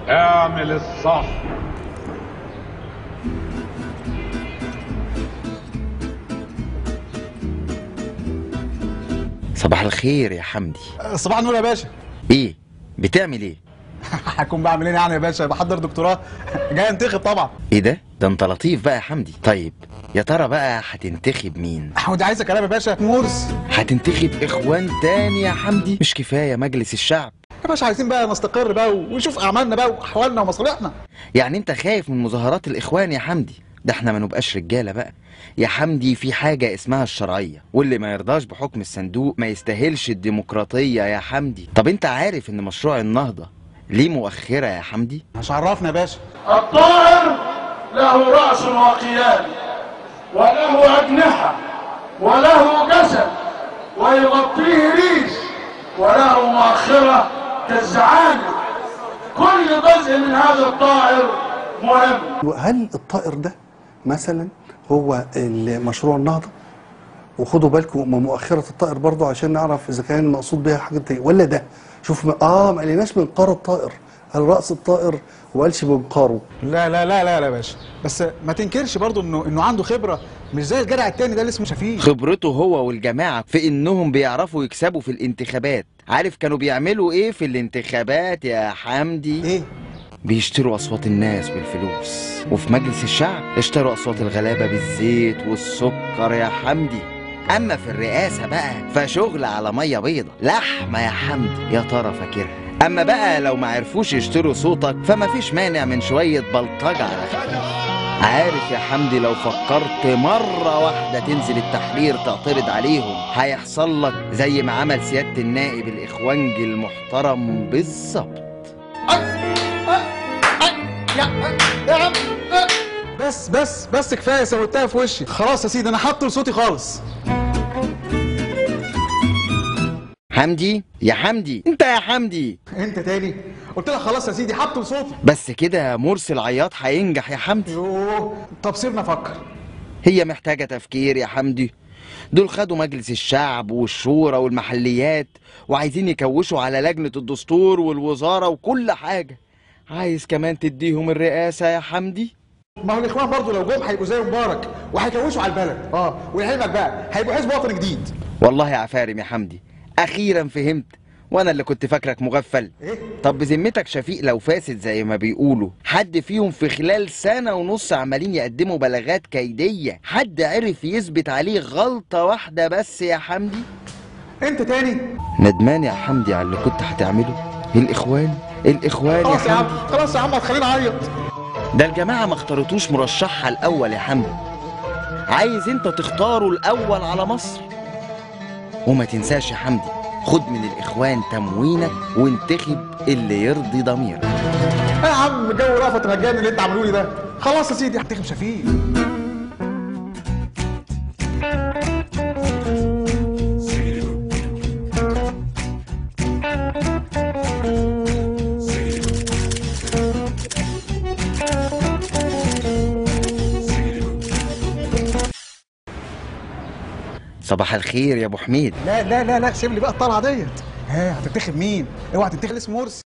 اعمل الصح صباح الخير يا حمدي صباح النور يا باشا ايه بتعمل ايه هكون بعمل ايه يعني يا باشا بحضر دكتوراه جاي انتخب طبعا ايه ده ده انت لطيف بقى يا حمدي طيب يا ترى بقى هتنتخب مين ودي عايزه كلام يا باشا مرسي هتنتخب اخوان تاني يا حمدي مش كفايه مجلس الشعب يا باشا عايزين بقى نستقر بقى ونشوف اعمالنا بقى واحوالنا ومصالحنا يعني انت خايف من مظاهرات الاخوان يا حمدي ده احنا ما نبقاش رجاله بقى يا حمدي في حاجه اسمها الشرعيه واللي ما يرضاش بحكم الصندوق ما يستاهلش الديمقراطيه يا حمدي طب انت عارف ان مشروع النهضه ليه مؤخره يا حمدي مش عرفنا يا باشا الطائر له رأس وقيام وله أجنحة وله جسد ويغطيه ريش وله مؤخرة كالزعانف كل جزء من هذا الطائر مهم هل الطائر ده مثلا هو مشروع النهضه وخدوا بالكم من مؤخره الطائر برضه عشان نعرف اذا كان المقصود بها حاجه تانية ولا ده شوف م- اه ما قالناش منقار الطائر قال راس الطائر وقالش بمنقاره لا لا لا لا لا يا باشا بس ما تنكرش برضو انه انه عنده خبره مش زي الجدع التاني ده اللي اسمه شفيق خبرته هو والجماعة في إنهم بيعرفوا يكسبوا في الانتخابات عارف كانوا بيعملوا إيه في الانتخابات يا حمدي؟ ايه بيشتروا أصوات الناس بالفلوس وفي مجلس الشعب اشتروا أصوات الغلابة بالزيت والسكر يا حمدي أما في الرئاسة بقى فشغل على مية بيضة لحمة يا حمدي يا ترى فاكرها أما بقى لو ما عرفوش يشتروا صوتك فما فيش مانع من شوية بلطجة على خفيف عارف يا حمدي لو فكرت مرة واحدة تنزل التحرير تعترض عليهم هيحصل لك زي ما عمل سيادة النائب الإخوانجي المحترم بالظبط بس بس بس كفايه سويتها في وشي خلاص يا سيدي انا حاطط صوتي خالص حمدي يا حمدي انت يا حمدي انت تاني قلت لك خلاص يا سيدي حاطط صوتي بس كده مرسي العياط هينجح يا حمدي يوه طب سيبنا افكر هي محتاجة تفكير يا حمدي دول خدوا مجلس الشعب والشورى والمحليات وعايزين يكوشوا على لجنة الدستور والوزارة وكل حاجة عايز كمان تديهم الرئاسة يا حمدي ما هو الاخوان برضو لو جم هيبقوا زي مبارك وهيكوشوا على البلد اه ولعلمك بقى هيبقوا حزب وطني جديد والله يا عفارم يا حمدي اخيرا فهمت وانا اللي كنت فاكرك مغفل ايه طب بذمتك شفيق لو فاسد زي ما بيقولوا حد فيهم في خلال سنة ونص عمالين يقدموا بلاغات كيدية حد عرف يثبت عليه غلطة واحدة بس يا حمدي انت تاني ندمان يا حمدي على اللي كنت هتعمله الإخوان الإخوان يا خلاص يا عم حمدي خلاص يا عم هتخليني اعيط ده الجماعة ما اختارتوش مرشحها الأول يا حمدي عايز انت تختاره الأول على مصر وما تنساش يا حمدي خد من الإخوان تموينك وانتخب اللي يرضي ضميرك إيه يا عم جو رأفت مجاني اللي انت عاملوه لي ده خلاص يا سيدي هنتخب شفيق صباح الخير يا ابو حميد لا لا لا لا سيب لي بقى الطلعه ديت ها هتنتخب مين اوعى تنتخب اسم مرسي